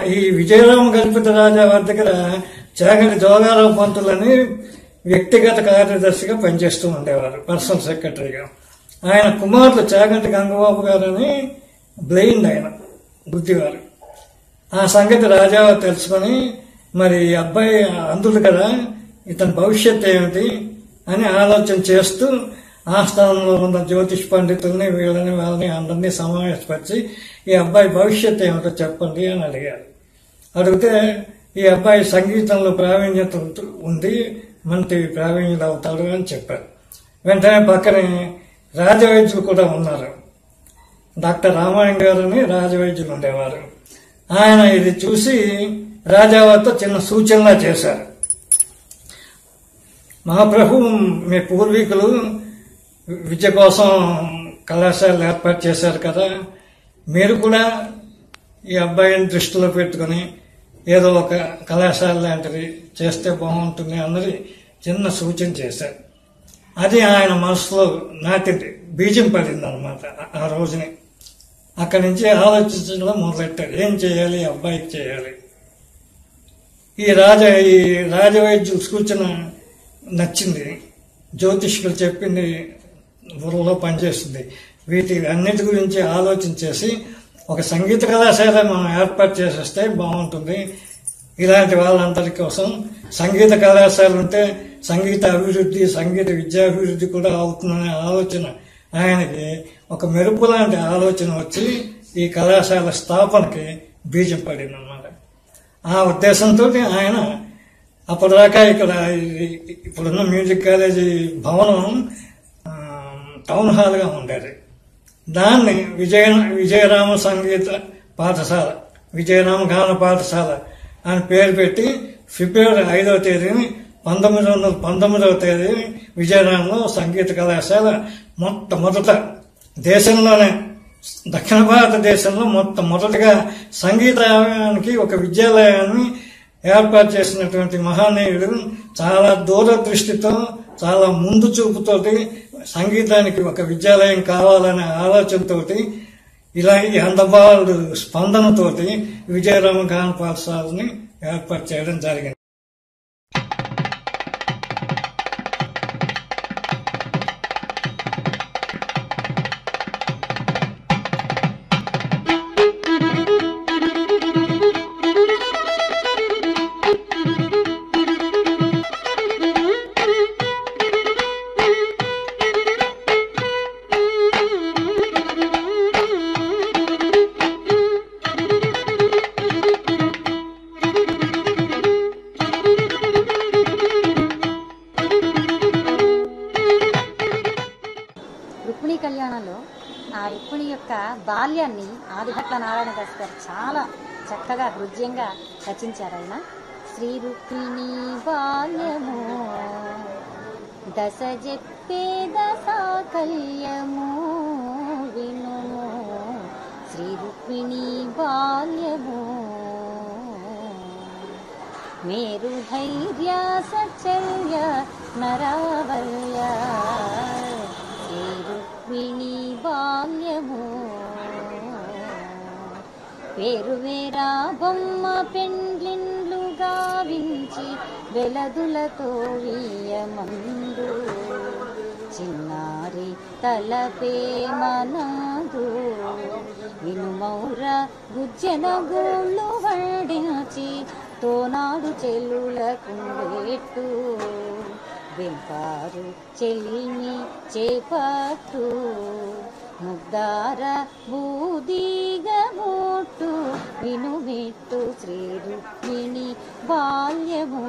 ఈ విజయరామ కల్పిత రాజా వారి దగ్గర చాగంటి జోగారావు పంతులని వ్యక్తిగత కార్యదర్శిగా పనిచేస్తూ ఉండేవారు పర్సనల్ సెక్రటరీగా ఆయన కుమారుడు చాగంటి గంగబాబు గారని బ్లైండ్ ఆయన బుద్ధివారు ఆ సంగతి రాజా తెలుసుకొని మరి ఈ అబ్బాయి అందుడు కదా ఇతని భవిష్యత్ ఏమిటి అని ఆలోచన చేస్తూ ఆస్థానంలో ఉన్న జ్యోతిష్ పండితుల్ని వీళ్ళని వాళ్ళని అందరినీ సమావేశపరిచి ఈ అబ్బాయి భవిష్యత్ ఏమిటో చెప్పండి అని అడిగారు అడిగితే ఈ అబ్బాయి సంగీతంలో ప్రావీణ్యత ఉంది మంచి ప్రావీణ్యుడు అవుతాడు అని చెప్పారు వెంటనే పక్కనే రాజవైద్యులు కూడా ఉన్నారు డాక్టర్ రామాయణ గారని రాజవైద్యులు ఉండేవారు ఆయన ఇది చూసి రాజావారితో చిన్న సూచనలా చేశారు మహాప్రభు మీ పూర్వీకులు విద్య కోసం కళాశాలలు ఏర్పాటు చేశారు కదా మీరు కూడా ఈ అబ్బాయిని దృష్టిలో పెట్టుకొని ఏదో ఒక కళాశాల లాంటిది చేస్తే బాగుంటుంది అన్నది చిన్న సూచన చేశారు అది ఆయన మనసులో నాటింది బీజం పడింది అనమాట ఆ రోజుని అక్కడి నుంచి ఆలోచించడం మొదలెట్టారు ఏం చేయాలి ఈ అబ్బాయికి చేయాలి ఈ రాజ ఈ రాజవైద్యుల సూచన నచ్చింది జ్యోతిష్కులు చెప్పింది బుర్రలో పనిచేస్తుంది వీటి అన్నిటి గురించి ఆలోచన చేసి ఒక సంగీత కళాశాల మనం ఏర్పాటు చేసేస్తే బాగుంటుంది ఇలాంటి వాళ్ళందరి కోసం సంగీత కళాశాల ఉంటే సంగీత అభివృద్ధి సంగీత విద్యాభివృద్ధి కూడా అవుతుందనే ఆలోచన ఆయనకి ఒక మెరుపు లాంటి ఆలోచన వచ్చి ఈ కళాశాల స్థాపనకి బీజం పడింది అన్నమాట ఆ ఉద్దేశంతో ఆయన అప్పటిదాకా ఇక్కడ ఈ- ఇప్పుడున్న మ్యూజిక్ కాలేజీ భవనం ఆ, టౌన్ హాల్గా ఉండేది దాన్ని విజయ విజయరామ సంగీత పాఠశాల విజయరామ గాన పాఠశాల అని పేరు పెట్టి ఫిబ్రవరి ఐదవ తేదీని పంతొమ్మిది వందల పంతొమ్మిదవ తేదీని విజయరామలో సంగీత కళాశాల మొట్టమొదట దేశంలోనే దక్షిణ భారతదేశంలో మొట్టమొదటిగా సంగీతానికి ఒక విద్యాలయాన్ని ఏర్పాటు చేసినటువంటి మహానీయుడు చాలా దూరదృష్టితో చాలా ముందు చూపుతోటి సంగీతానికి ఒక విద్యాలయం కావాలనే ఆలోచనతోటి ఇలా ఈ అందబాలు స్పందనతోటి విజయరామ గాన పాఠశాలని ఏర్పాటు చేయడం జరిగింది రుక్మిణి కళ్యాణంలో ఆ రుక్మిణి యొక్క బాల్యాన్ని ఆదిభట్ల నారాయణ దాస్ గారు చాలా చక్కగా హృదయంగా రచించారు ఆయన శ్రీ రుక్మిణి బాల్యము దశ చెప్పే దశాకల్యము వినుము శ్రీ రుక్మిణి బాల్యము మేరు ధైర్య సచల్య నరావల్య శ్రీ రుక్మిణి బాల్యము పేరు వేరా బొమ్మ పెండ్లిండ్లు గావించి వెలదులతో వీయమందు చిన్నారి తలపే మనదు వినుమౌర గుజ్జన గోళ్ళు వడ్డించి తోనాడు చెల్లుల కుండెట్టు వెంపారు చెల్లిని చేపట్టు ముద్దార బూదీగ బోట్టు వినుమిట్టు శ్రీ రుక్మిణి బాల్యము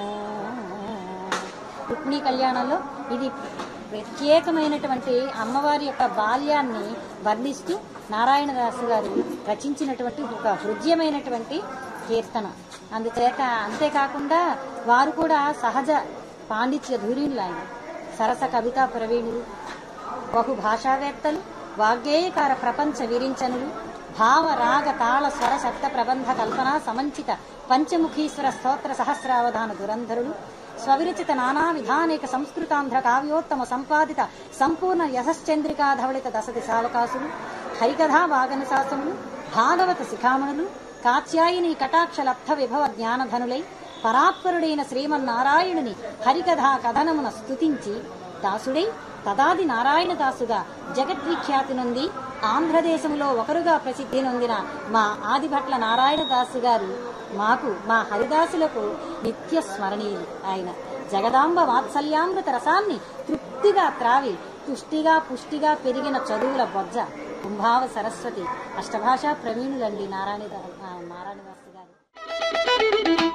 రుక్మిణి కళ్యాణంలో ఇది ప్రత్యేకమైనటువంటి అమ్మవారి యొక్క బాల్యాన్ని వర్ణిస్తూ నారాయణదాసు గారు రచించినటువంటి ఒక హృదయమైనటువంటి కీర్తన అందుచేత అంతేకాకుండా వారు కూడా సహజ పాండిత్య ధూరీలు ఆయన సరస కవితా ప్రవీణులు బహు భాషావేత్తలు వాగ్గేయకార ప్రపంచ విరించనులు భావ రాగ తాళ స్వర శబ్ద ప్రబంధ కల్పన సమంచిత పంచముఖీశ్వర స్తోత్ర సహస్రావధాన దురంధరులు స్వవిరచిత నానా విధానేక సంస్కృతాంధ్ర కావ్యోత్తమ సంపాదిత సంపూర్ణ యశశ్చంద్రికా ధవళిత దశ దిశావకాశులు హరికథా వాగనుశాసనులు భాగవత శిఖామణులు కాత్యాయని కటాక్ష లబ్ధ విభవ జ్ఞానధనులై పరాత్పరుడైన శ్రీమన్నారాయణుని హరికథా కథనమున స్తుతించి దాసుడై తదాది నారాయణ దాసుగా జగద్విఖ్యాతి నొంది ఆంధ్రదేశంలో ఒకరుగా ప్రసిద్ధి నొందిన మా ఆదిభట్ల నారాయణ దాసు గారు మాకు మా హరిదాసులకు నిత్య స్మరణీయులు ఆయన జగదాంబ వాత్సల్యామృత రసాన్ని తృప్తిగా త్రావి తుష్టిగా పుష్టిగా పెరిగిన చదువుల బొజ్జ కుంభావ సరస్వతి అష్టభాషా ప్రవీణులండి నారాయణ నారాయణదాసు గారు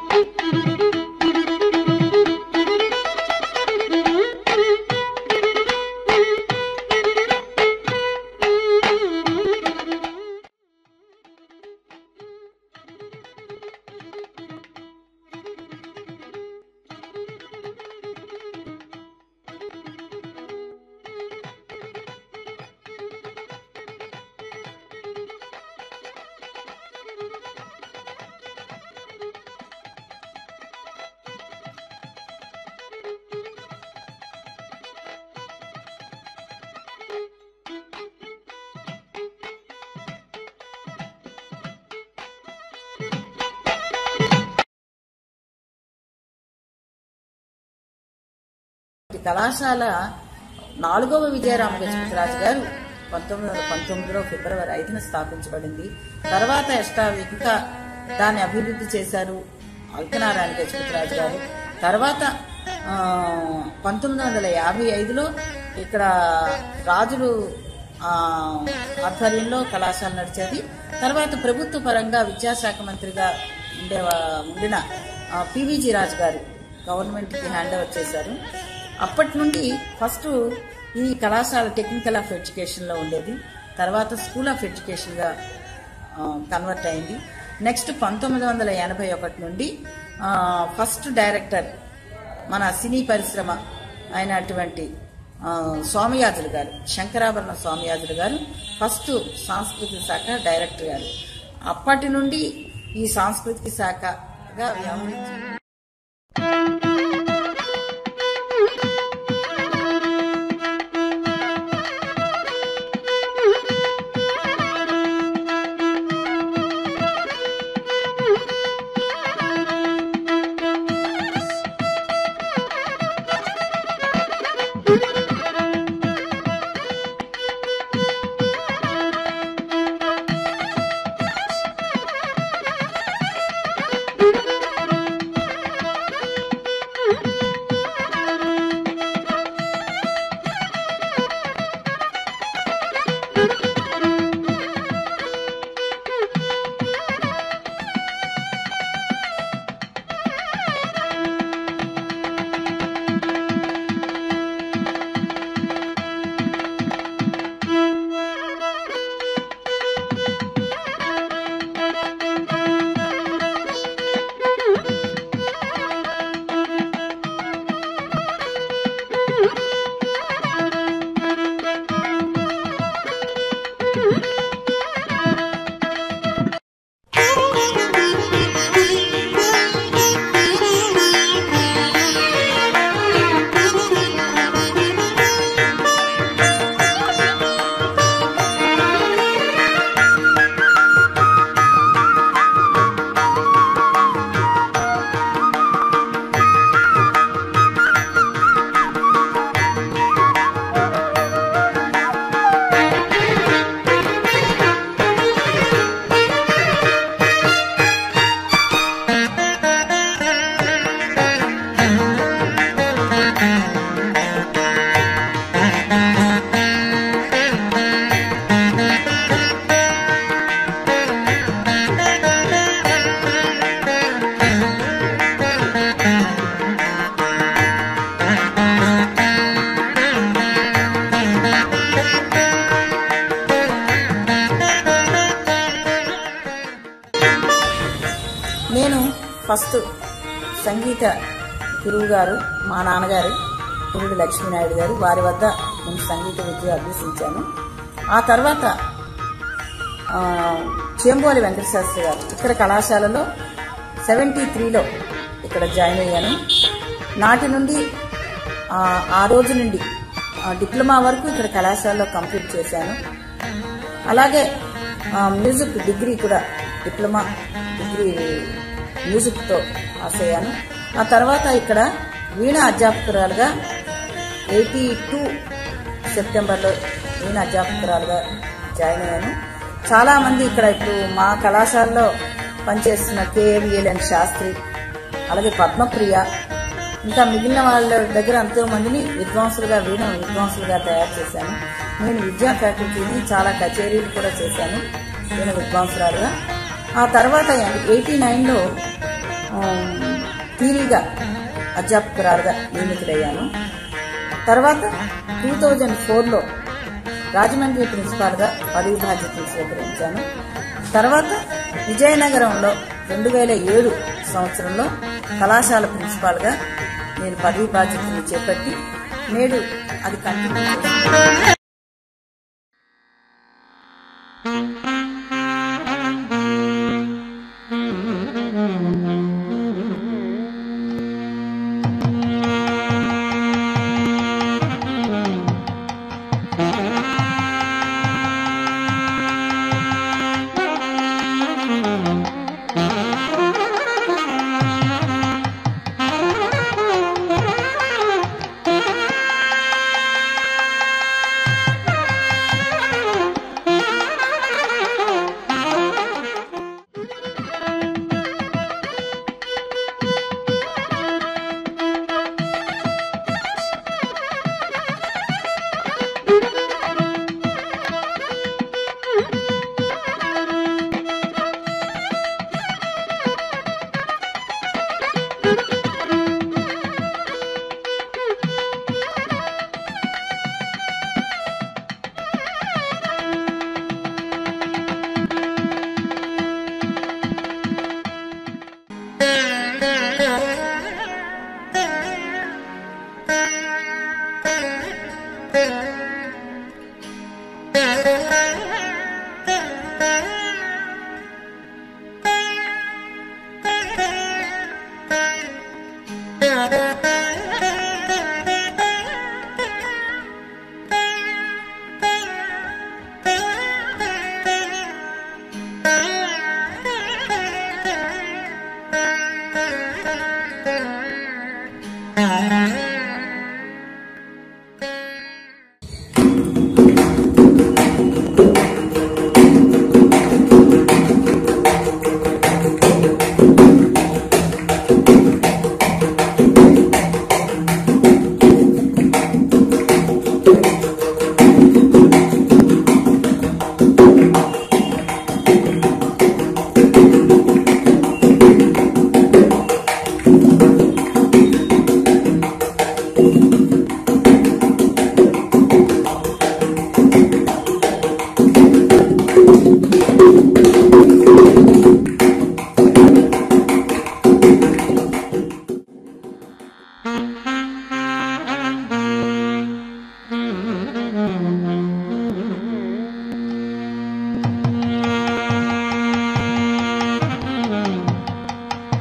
ఈ కళాశాల నాలుగవ విజయరామకృష్ణరాజు గారు పంతొమ్మిది వందల పంతొమ్మిదిలో ఫిబ్రవరి ఐదున స్థాపించబడింది తర్వాత ఎస్టా ఇంకా దాన్ని అభివృద్ధి చేశారు అల్కనారాయణ గజపతిరాజు గారు తర్వాత ఆ, పంతొమ్మిది వందల యాభై ఐదులో ఇక్కడ రాజులు ఆ, ఆధ్వర్యంలో కళాశాల నడిచేది తర్వాత ప్రభుత్వ పరంగా విద్యాశాఖ మంత్రిగా ఉండే ఉండిన ఆ, పివిజి రాజు గారు గవర్నమెంట్కి హ్యాండ్ ఓవర్ చేశారు అప్పటి నుండి ఫస్ట్ ఈ కళాశాల టెక్నికల్ ఆఫ్ ఎడ్యుకేషన్లో ఉండేది తర్వాత స్కూల్ ఆఫ్ ఎడ్యుకేషన్గా కన్వర్ట్ అయింది నెక్స్ట్ పంతొమ్మిది వందల ఎనభై ఒకటి నుండి ఆ, ఫస్ట్ డైరెక్టర్ మన సినీ పరిశ్రమ అయినటువంటి ఆ, స్వామియాజులు గారు శంకరాభరణ స్వామియాజులు గారు ఫస్ట్ సాంస్కృతిక శాఖ డైరెక్టర్ గారు అప్పటి నుండి ఈ సాంస్కృతిక శాఖగా వ్యవహరించి నేను ఫస్ట్ సంగీత గురువు గారు మా నాన్నగారు గురుడు లక్ష్మీనాయుడు గారు వారి వద్ద నేను సంగీత విద్య అభ్యసించాను ఆ తర్వాత ఆ, చేంబోలి వెంకటశాస్త్రి గారు ఇక్కడ కళాశాలలో సెవెంటీ త్రీలో ఇక్కడ జాయిన్ అయ్యాను నాటి నుండి ఆ, ఆ రోజు నుండి ఆ, డిప్లొమా వరకు ఇక్కడ కళాశాలలో కంప్లీట్ చేశాను అలాగే ఆ, మ్యూజిక్ డిగ్రీ కూడా డిప్లొమా డిగ్రీ మ్యూజిక్తో పాస్ అయ్యాను ఆ తర్వాత ఇక్కడ వీణ అధ్యాపకురాలుగా ఎయిటీ టూ సెప్టెంబర్లో వీణ అధ్యాపకురాలుగా జాయిన్ అయ్యాను చాలామంది ఇక్కడ ఇప్పుడు మా కళాశాలలో పనిచేస్తున్న కేఎవిఎల్ శాస్త్రి అలాగే పద్మప్రియ ఇంకా మిగిలిన వాళ్ళ దగ్గర ఎంతో మందిని విద్వాంసులుగా వీణ విద్వాంసులుగా తయారు చేశాను నేను విద్యా ఫ్యాకల్టీని చాలా కచేరీలు కూడా చేశాను వీణ విద్వాంసురాలుగా ఆ తర్వాత ఎయిటీ నైన్లో థీరీగా అధ్యాపకురాలుగా నియమితులయ్యాను తర్వాత టూ థౌజండ్ ఫోర్లో రాజమండ్రి ప్రిన్సిపాల్గా పదవి బాధ్యతలు స్వీకరించాను తర్వాత విజయనగరంలో రెండు వేల ఏడు సంవత్సరంలో కళాశాల ప్రిన్సిపాల్గా నేను పదవి బాధ్యతలు చేపట్టి నేడు అది కంటిన్యూ చేస్తున్నాను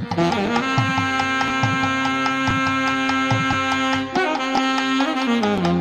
Thank you.